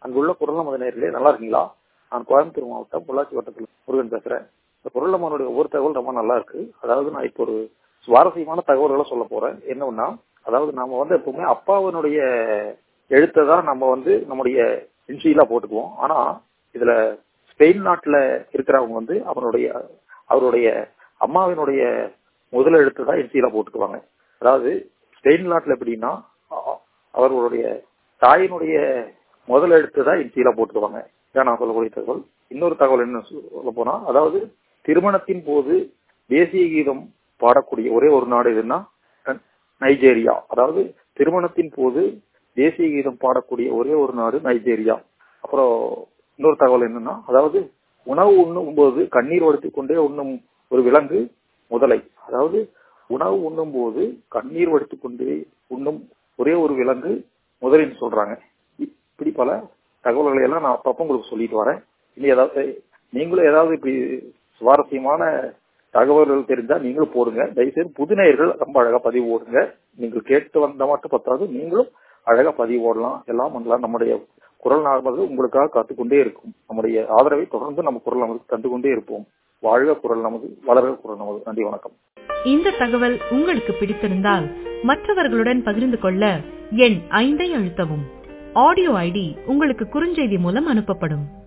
அங்குள்ள குரல் நமது நேர்களே நல்லா இருக்கீங்களா நான் கோயம்புத்தூர் மாவட்டம் பொள்ளாச்சி வட்டத்தில் முருகன் பேசுறேன் இந்த குரல் நம்மளுடைய ஒவ்வொரு தகவல் ரொம்ப நல்லா இருக்கு அதாவது நான் இப்போ ஒரு சுவாரஸ்யமான தகவல்களை சொல்ல போறேன் என்னன்னா அதாவது நாம வந்து எப்பவுமே அப்பாவினுடைய எழுத்தை தான் நம்ம வந்து நம்முடைய இன்சியலா போட்டுக்குவோம் ஆனா இதுல ஸ்பெயின் நாட்டுல இருக்கிறவங்க வந்து அவனுடைய அவருடைய அம்மாவினுடைய முதல் எழுத்து தான் இன்சியலா போட்டுக்குவாங்க அதாவது ஸ்பெயின் நாட்டுல எப்படின்னா அ- அவர்களுடைய தாயினுடைய முதல் எழுத்து தான் இன்சியலா போட்டுக்குவாங்க இதான் நான் சொல்லக்கூடிய தகவல் இன்னொரு தகவல் என்ன சொல்ல போனா அதாவது திருமணத்தின் போது தேசிய கீதம் பாடக்கூடிய ஒரே ஒரு நாடு எதுன்னா ந- நைஜீரியா அதாவது திருமணத்தின் போது தேசிய கீதம் பாடக்கூடிய ஒரே ஒரு நாடு நைஜீரியா அப்புறம் இன்னொரு தகவல் என்னன்னா அதாவது உணவு உண்ணும் போது கண்ணீர் வடித்துக் கொண்டே உண்ணும் ஒரு விலங்கு முதலை அதாவது உணவு உண்ணும் போது கண்ணீர் வடித்துக் கொண்டே உண்ணும் ஒரே ஒரு விலங்கு முதலைன்னு சொல்றாங்க இப்படி பல தகவல்களை எல்லாம் நான் அப்பப்ப உங்களுக்கு சொல்லிட்டு வரேன் இனி ஏதாவது நீங்களும் ஏதாவது இப்படி சுவாரஸ்யமான தகவல்கள் தெரிஞ்சா நீங்களும் போடுங்க தயவுசெய்து புது நேயர்கள் ரொம்ப அழகா பதிவு போடுங்க நீங்கள் கேட்டு வந்த மட்டும் பத்தாது நீங்களும் அழகா பதிவு போடலாம் எல்லாம் பண்ணலாம் நம்முடைய குரல் நாமது உங்களுக்காக காத்துக்கொண்டே இருக்கும் நம்முடைய ஆதரவை தொடர்ந்து நம்ம குரல் நமது தந்து கொண்டே இருப்போம் வாழ்க குரல் நமது வளர்க குரல் நமது நன்றி வணக்கம் இந்த தகவல் உங்களுக்கு பிடித்திருந்தால் மற்றவர்களுடன் பகிர்ந்து கொள்ள எண் ஐந்தை அழுத்தவும் ஆடியோ ஐடி உங்களுக்கு குறுஞ்செய்தி மூலம் அனுப்பப்படும்